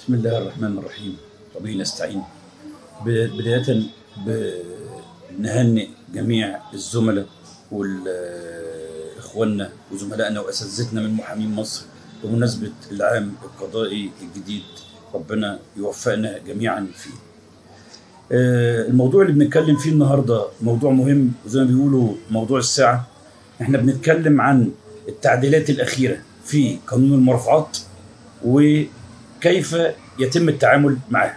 بسم الله الرحمن الرحيم وبه نستعين ب- بداية بنهنئ جميع الزملاء والإخواننا وزملائنا وأساتذتنا من محامين مصر بمناسبة العام القضائي الجديد ربنا يوفقنا جميعا فيه آه، الموضوع اللي بنتكلم فيه النهارده موضوع مهم وزي ما بيقولوا موضوع الساعة احنا بنتكلم عن التعديلات الأخيرة في قانون المرافعات وكيف يتم التعامل معها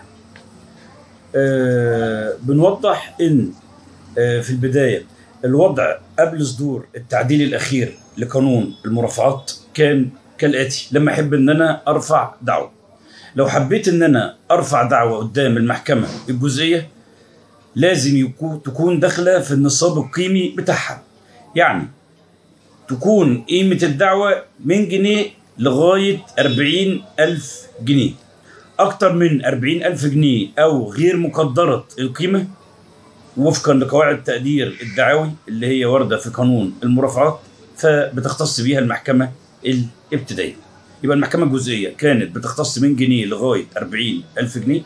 آه، بنوضح ان آه، في البدايه الوضع قبل صدور التعديل الاخير لقانون المرافعات كان كالاتي لما احب ان انا ارفع دعوه لو حبيت ان انا ارفع دعوه قدام المحكمه الجزئيه لازم يكون تكون داخله في النصاب القيمي بتاعها يعني تكون قيمة الدعوة من جنيه لغاية أربعين ألف جنيه أكتر من أربعين ألف جنيه أو غير مقدرة القيمة وفقا لقواعد تقدير الدعاوي اللي هي واردة في قانون المرافعات فبتختص بيها المحكمة الابتدائية يبقى المحكمة الجزئية كانت بتختص من جنيه لغاية أربعين ألف جنيه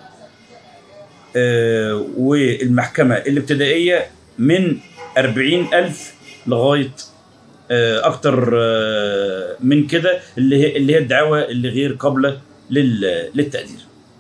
آه والمحكمة الابتدائية من أربعين ألف لغاية آه، اكتر آه، من كده اللي هي اللي هي الدعاوى اللي غير قابله لل- للتقدير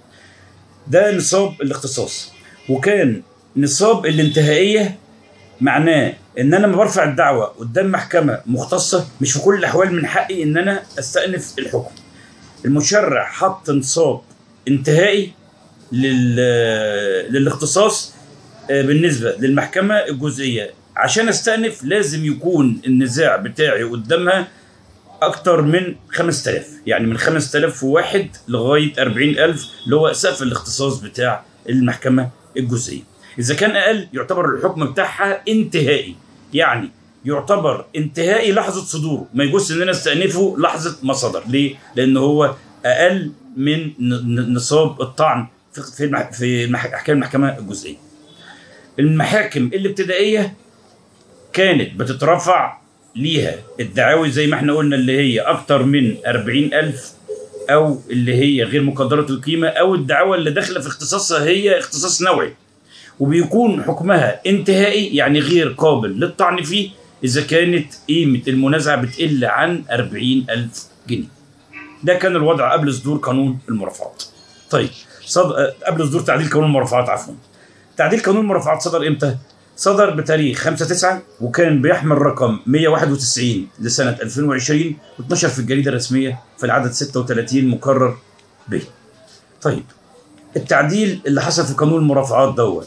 ده نصاب الاختصاص وكان نصاب الانتهائيه معناه ان انا لما برفع الدعوه قدام محكمه مختصه مش في كل الاحوال من حقي ان انا استأنف الحكم المشرع حط نصاب انتهائي لل... للاختصاص آه، بالنسبه للمحكمه الجزئيه عشان استأنف لازم يكون النزاع بتاعي قدامها اكتر من 5000 يعني من 5001 لغايه 40000 اللي هو سقف الاختصاص بتاع المحكمه الجزئيه اذا كان اقل يعتبر الحكم بتاعها انتهائي يعني يعتبر انتهائي لحظه صدوره ما يجوز ان انا استأنفه لحظه ما صدر ليه لان هو اقل من ن- ن- نصاب الطعن في في المح- في المح- احكام المحكمه الجزئيه المحاكم الابتدائيه كانت بتترفع ليها الدعاوي زي ما احنا قلنا اللي هي أكتر من أربعين ألف أو اللي هي غير مقدرة القيمة أو الدعاوى اللي داخلة في اختصاصها هي اختصاص نوعي وبيكون حكمها انتهائي يعني غير قابل للطعن فيه إذا كانت قيمة المنازعة بتقل عن أربعين ألف جنيه ده كان الوضع قبل صدور قانون المرافعات طيب صد... قبل صدور تعديل قانون المرافعات عفوا تعديل قانون المرافعات صدر امتى؟ صدر بتاريخ 5 9 وكان بيحمل رقم 191 لسنة 2020 و12 في الجريدة الرسمية في العدد 36 مكرر به. طيب التعديل اللي حصل في قانون المرافعات دوت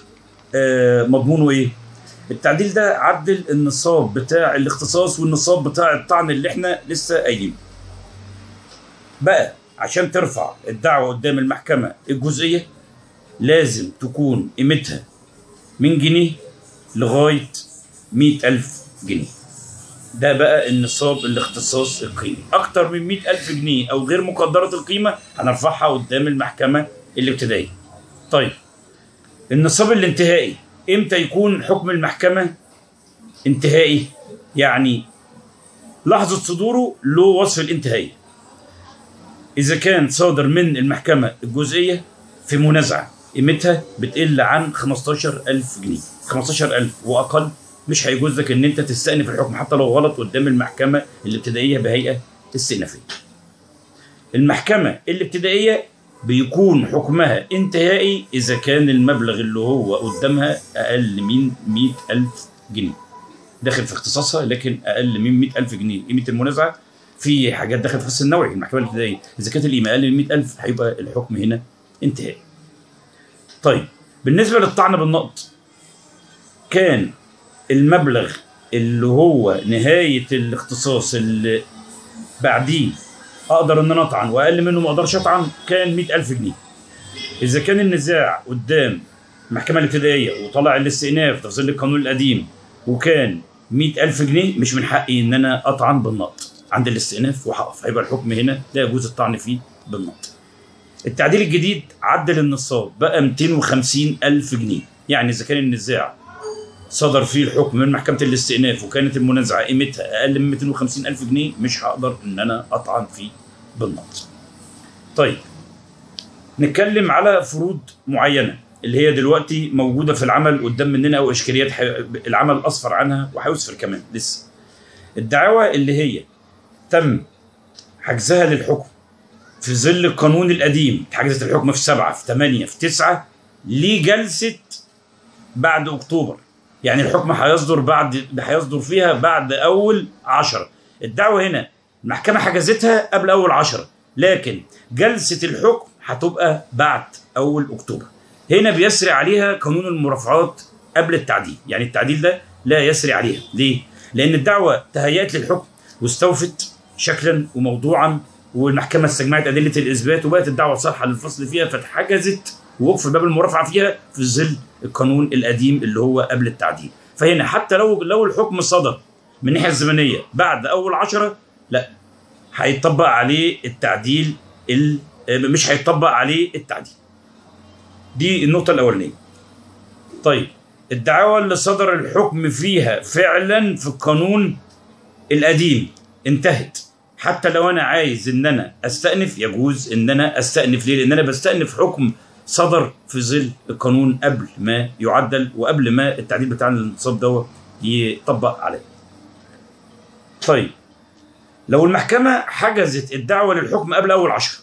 آه مضمونه ايه؟ التعديل ده عدل النصاب بتاع الاختصاص والنصاب بتاع الطعن اللي احنا لسه قايلينه. بقى عشان ترفع الدعوة قدام المحكمة الجزئية لازم تكون قيمتها من جنيه لغاية مئة ألف جنيه ده بقى النصاب الاختصاص القيمي أكتر من مئة ألف جنيه أو غير مقدرة القيمة هنرفعها قدام المحكمة الابتدائية طيب النصاب الانتهائي امتى يكون حكم المحكمة انتهائي يعني لحظة صدوره له وصف الانتهائية إذا كان صادر من المحكمة الجزئية في منازعة قيمتها بتقل عن 15000 جنيه 15000 وأقل مش هيجوز لك إن أنت تستأنف الحكم حتى لو غلط قدام المحكمة الابتدائية بهيئة استئنافية المحكمة الابتدائية بيكون حكمها انتهائي إذا كان المبلغ اللي هو قدامها أقل من 100000 جنيه داخل في اختصاصها لكن أقل من 100000 جنيه قيمة المنازعة في حاجات داخل في الفصل النوعي المحكمة الابتدائية إذا كانت القيمة أقل من 100000 هيبقى الحكم هنا انتهائي طيب بالنسبة للطعن بالنقد كان المبلغ اللي هو نهاية الاختصاص اللي بعديه اقدر ان انا اطعن واقل منه ما اقدرش اطعن كان 100000 جنيه اذا كان النزاع قدام المحكمه الابتدائيه وطلع الاستئناف في ظل القانون القديم وكان 100000 جنيه مش من حقي ان انا اطعن بالنقد عند الاستئناف وهقف هيبقى الحكم هنا لا يجوز الطعن فيه بالنقد التعديل الجديد عدل النصاب بقى 250 ألف جنيه يعني إذا كان النزاع صدر فيه الحكم من محكمة الاستئناف وكانت المنازعة قيمتها أقل من 250 ألف جنيه مش هقدر إن أنا أطعن فيه بالنقد طيب نتكلم على فروض معينه اللي هي دلوقتي موجوده في العمل قدام مننا او اشكاليات حي... العمل اسفر عنها وهيسفر كمان لسه الدعاوى اللي هي تم حجزها للحكم في ظل القانون القديم اتحجزت الحكم في سبعة في ثمانية في تسعة لجلسة بعد أكتوبر يعني الحكم هيصدر بعد هيصدر فيها بعد أول عشرة الدعوة هنا المحكمة حجزتها قبل أول عشرة لكن جلسة الحكم هتبقى بعد أول أكتوبر هنا بيسري عليها قانون المرافعات قبل التعديل يعني التعديل ده لا يسري عليها ليه؟ لأن الدعوة تهيأت للحكم واستوفت شكلا وموضوعا والمحكمة استجمعت أدلة الإثبات وبقت الدعوة صالحة للفصل فيها فاتحجزت ووقف باب المرافعة فيها في ظل القانون القديم اللي هو قبل التعديل فهنا حتى لو لو الحكم صدر من الناحية الزمنية بعد أول عشرة لا هيطبق عليه التعديل ال... مش هيطبق عليه التعديل دي النقطة الأولانية طيب الدعاوى اللي صدر الحكم فيها فعلا في القانون القديم انتهت حتى لو انا عايز ان انا استأنف يجوز ان انا استأنف ليه؟ لان انا بستأنف حكم صدر في ظل القانون قبل ما يعدل وقبل ما التعديل بتاع الانتصاب دوت يطبق عليه. طيب لو المحكمة حجزت الدعوة للحكم قبل أول عشرة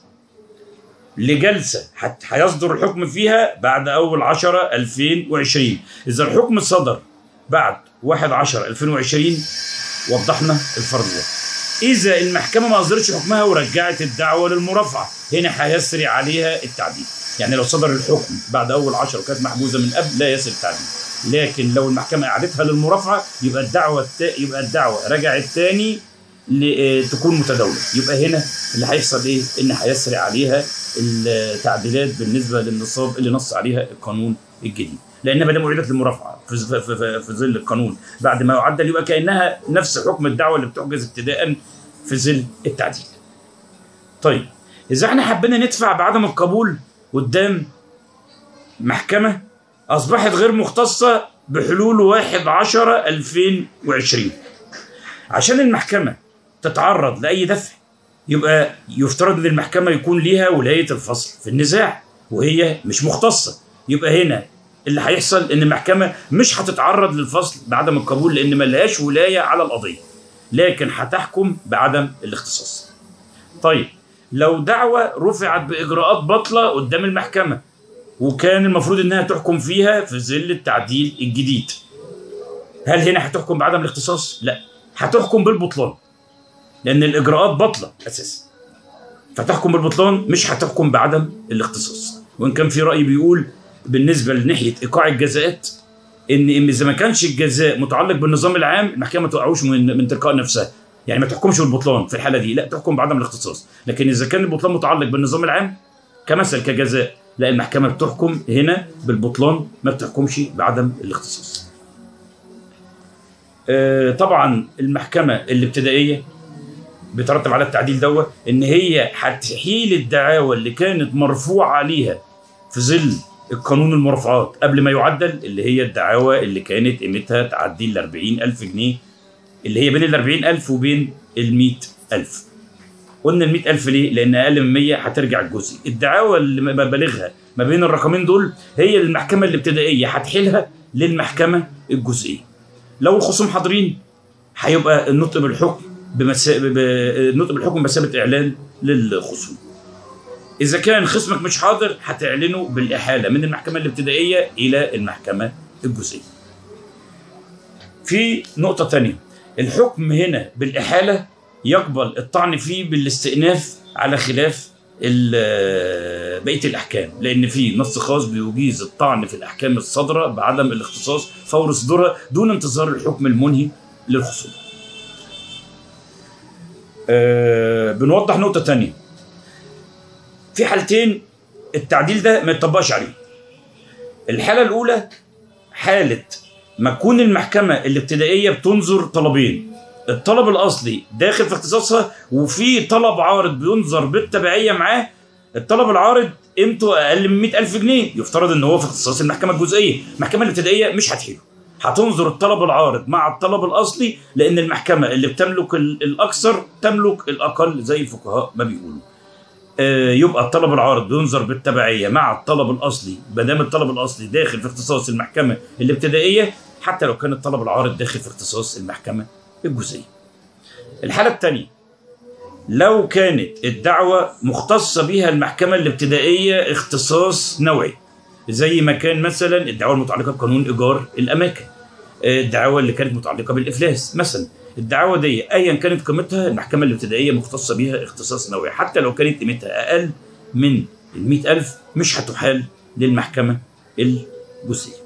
لجلسة هيصدر الحكم فيها بعد أول عشرة 2020 إذا الحكم صدر بعد 1 10 2020 وضحنا الفرضية إذا المحكمة ما أصدرتش حكمها ورجعت الدعوة للمرافعة هنا هيسري عليها التعديل يعني لو صدر الحكم بعد أول عشرة وكانت محجوزة من قبل لا يسري التعديل لكن لو المحكمة أعادتها للمرافعة يبقى الدعوة التا... يبقى الدعوة رجعت تاني تكون متداولة يبقى هنا اللي هيحصل ايه ان هيسري عليها التعديلات بالنسبه للنصاب اللي نص عليها القانون الجديد لان ما دام اعيدت للمرافعه في, في, في, في ظل القانون بعد ما يعدل يبقى كانها نفس حكم الدعوه اللي بتحجز ابتداء في ظل التعديل طيب اذا احنا حبينا ندفع بعدم القبول قدام محكمه اصبحت غير مختصه بحلول 1 10 2020 عشان المحكمه تتعرض لاي دفع يبقى يفترض ان المحكمه يكون ليها ولايه الفصل في النزاع وهي مش مختصه يبقى هنا اللي هيحصل ان المحكمه مش هتتعرض للفصل بعدم القبول لان ما لهاش ولايه على القضيه لكن هتحكم بعدم الاختصاص طيب لو دعوه رفعت باجراءات باطله قدام المحكمه وكان المفروض انها تحكم فيها في ظل التعديل الجديد هل هنا هتحكم بعدم الاختصاص لا هتحكم بالبطلان لان الاجراءات باطله اساسا فتحكم بالبطلان مش هتحكم بعدم الاختصاص وان كان في راي بيقول بالنسبه لناحيه ايقاع الجزاءات ان ان اذا ما كانش الجزاء متعلق بالنظام العام المحكمه ما توقعوش من من تلقاء نفسها يعني ما تحكمش بالبطلان في الحاله دي لا تحكم بعدم الاختصاص لكن اذا كان البطلان متعلق بالنظام العام كمثل كجزاء لا المحكمه بتحكم هنا بالبطلان ما بتحكمش بعدم الاختصاص آه طبعا المحكمه الابتدائيه بيترتب على التعديل دوت ان هي هتحيل الدعاوى اللي كانت مرفوعه عليها في ظل القانون المرافعات قبل ما يعدل اللي هي الدعاوى اللي كانت قيمتها تعدي ال 40000 جنيه اللي هي بين ال 40000 وبين ال 100000 قلنا ال 100000 ليه؟ لان اقل من 100 هترجع الجزء الدعاوى اللي مبالغها ما بين الرقمين دول هي المحكمه الابتدائيه هتحيلها للمحكمه الجزئيه لو الخصوم حاضرين هيبقى النطق بالحكم بمسا... ب... النطق بالحكم بمثابه اعلان للخصوم. اذا كان خصمك مش حاضر هتعلنه بالاحاله من المحكمه الابتدائيه الى المحكمه الجزئيه. في نقطه ثانيه الحكم هنا بالاحاله يقبل الطعن فيه بالاستئناف على خلاف بقيه الاحكام لان في نص خاص بيجيز الطعن في الاحكام الصادره بعدم الاختصاص فور صدورها دون انتظار الحكم المنهي للخصوم. أه بنوضح نقطة تانية في حالتين التعديل ده ما يطبقش عليه الحالة الأولى حالة ما تكون المحكمة الابتدائية بتنظر طلبين الطلب الأصلي داخل في اختصاصها وفي طلب عارض بينظر بالتبعية معاه الطلب العارض قيمته أقل من 100000 جنيه يفترض إن هو في اختصاص المحكمة الجزئية المحكمة الابتدائية مش هتحيله هتنظر الطلب العارض مع الطلب الاصلي لان المحكمه اللي بتملك الاكثر تملك الاقل زي الفقهاء ما بيقولوا. آه، يبقى الطلب العارض بينظر بالتبعيه مع الطلب الاصلي ما دام الطلب الاصلي داخل في اختصاص المحكمه الابتدائيه حتى لو كان الطلب العارض داخل في اختصاص المحكمه الجزئيه. الحاله الثانيه لو كانت الدعوه مختصه بها المحكمه الابتدائيه اختصاص نوعي زي ما كان مثلا الدعوه المتعلقه بقانون ايجار الاماكن آه، الدعوه اللي كانت متعلقه بالافلاس مثلا الدعوه دي ايا كانت قيمتها المحكمه الابتدائيه مختصه بها اختصاص نوعي حتى لو كانت قيمتها اقل من ال 100000 مش هتحال للمحكمه الجزئيه.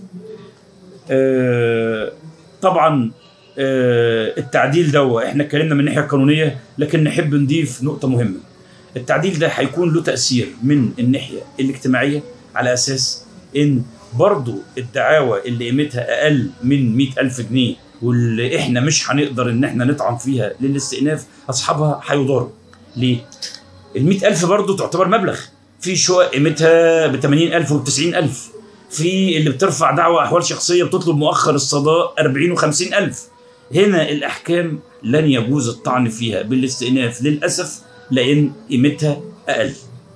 آه، طبعا آه، التعديل ده احنا اتكلمنا من الناحيه القانونيه لكن نحب نضيف نقطه مهمه. التعديل ده هيكون له تاثير من الناحيه الاجتماعيه على اساس ان برضو الدعاوى اللي قيمتها اقل من 100000 جنيه واللي احنا مش هنقدر ان احنا نطعن فيها للاستئناف اصحابها هيضاروا ليه؟ ال 100000 برضه تعتبر مبلغ في شقق قيمتها ب 80000 وب 90000 في اللي بترفع دعوى احوال شخصيه بتطلب مؤخر الصداء 40 و50000 هنا الاحكام لن يجوز الطعن فيها بالاستئناف للاسف لان قيمتها اقل.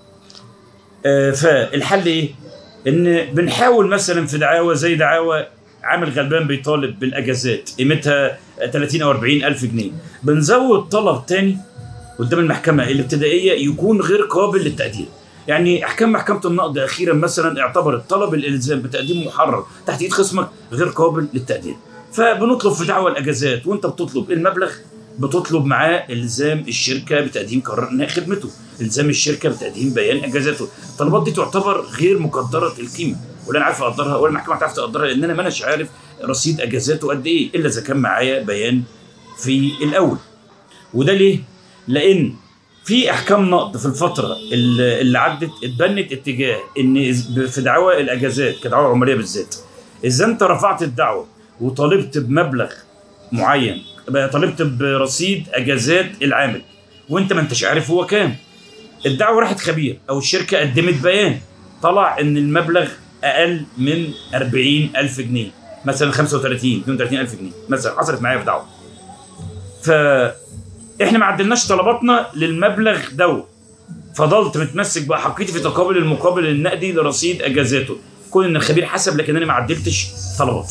آه فالحل ايه؟ ان بنحاول مثلا في دعاوى زي دعاوى عامل غلبان بيطالب بالاجازات قيمتها 30 او 40 الف جنيه بنزود طلب تاني قدام المحكمه الابتدائيه يكون غير قابل للتقدير يعني احكام محكمه النقد اخيرا مثلا اعتبرت طلب الالزام بتقديم محرر تحت ايد خصمك غير قابل للتقدير فبنطلب في دعوى الاجازات وانت بتطلب المبلغ بتطلب معاه الزام الشركه بتقديم قرار انهاء خدمته الزام الشركه بتقديم بيان اجازاته الطلبات دي تعتبر غير مقدره القيمه ولا انا عارف اقدرها ولا المحكمه هتعرف تقدرها لان انا ما اناش عارف رصيد اجازاته قد ايه الا اذا كان معايا بيان في الاول وده ليه لان في احكام نقد في الفتره اللي اللي عدت اتبنت اتجاه ان في دعوى الاجازات كدعوى عمريه بالذات اذا انت رفعت الدعوه وطالبت بمبلغ معين بقى طالبت برصيد اجازات العامل وانت ما انتش عارف هو كام الدعوه راحت خبير او الشركه قدمت بيان طلع ان المبلغ اقل من 40 الف جنيه مثلا 35 32 الف جنيه مثلا حصلت معايا في دعوه ف احنا ما عدلناش طلباتنا للمبلغ ده فضلت متمسك بحقيقتي في تقابل المقابل النقدي لرصيد اجازاته كون ان الخبير حسب لكن انا ما عدلتش طلباتي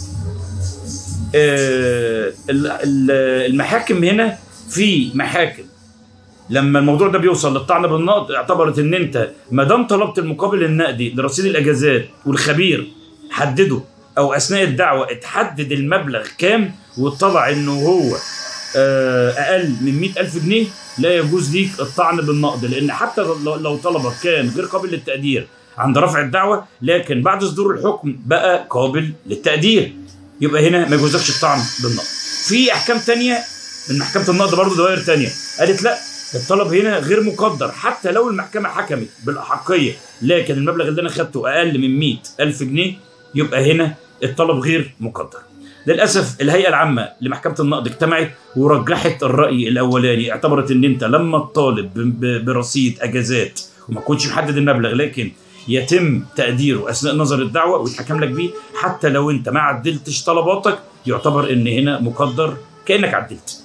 آه، ال- ال- المحاكم هنا في محاكم لما الموضوع ده بيوصل للطعن بالنقد اعتبرت ان انت ما دام طلبت المقابل النقدي لرصيد الاجازات والخبير حدده او اثناء الدعوه اتحدد المبلغ كام واتضح انه هو آه، اقل من 100000 جنيه لا يجوز ليك الطعن بالنقد لان حتى لو لو طلبك كان غير قابل للتقدير عند رفع الدعوه لكن بعد صدور الحكم بقى قابل للتقدير يبقى هنا ما يجوزكش الطعن بالنقد في احكام تانية من محكمه النقد برضه دوائر تانية قالت لا الطلب هنا غير مقدر حتى لو المحكمه حكمت بالاحقيه لكن المبلغ اللي انا خدته اقل من 100 الف جنيه يبقى هنا الطلب غير مقدر للاسف الهيئه العامه لمحكمه النقد اجتمعت ورجحت الراي الاولاني اعتبرت ان انت لما تطالب ب- ب- برصيد اجازات وما تكونش محدد المبلغ لكن يتم تقديره اثناء نظر الدعوه ويتحكم لك بيه حتى لو انت ما عدلتش طلباتك يعتبر ان هنا مقدر كانك عدلت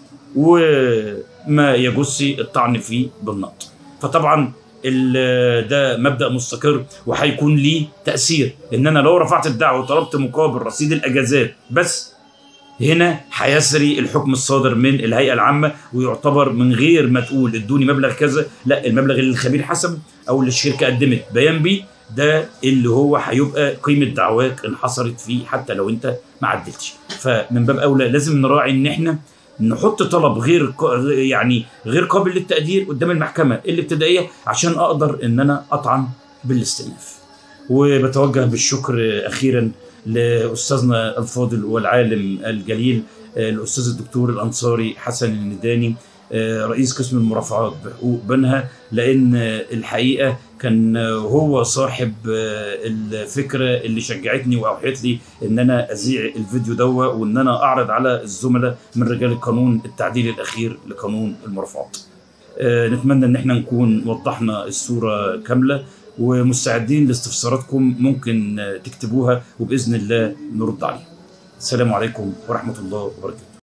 وما يجوز الطعن فيه بالنقد فطبعا ال- ده مبدا مستقر وهيكون ليه تاثير ان انا لو رفعت الدعوه وطلبت مقابل رصيد الاجازات بس هنا هيسري الحكم الصادر من الهيئه العامه ويعتبر من غير ما تقول ادوني مبلغ كذا لا المبلغ اللي الخبير حسب او اللي الشركه قدمت بيان بيه ده اللي هو هيبقى قيمه دعواك انحصرت فيه حتى لو انت ما عدلتش فمن باب اولى لازم نراعي ان احنا نحط طلب غير ق- يعني غير قابل للتقدير قدام المحكمه الابتدائيه عشان اقدر ان انا اطعن بالاستئناف وبتوجه بالشكر اخيرا لاستاذنا الفاضل والعالم الجليل آه، الاستاذ الدكتور الانصاري حسن النداني آه، رئيس قسم المرافعات بحقوق بنها لان آه، الحقيقه كان آه، هو صاحب آه، الفكره اللي شجعتني واوحيت لي ان انا اذيع الفيديو دوا وان انا اعرض على الزملاء من رجال القانون التعديل الاخير لقانون المرافعات. آه، نتمنى ان احنا نكون وضحنا الصوره كامله ومستعدين لاستفساراتكم ممكن آه، تكتبوها وباذن الله نرد عليها. السلام عليكم ورحمه الله وبركاته.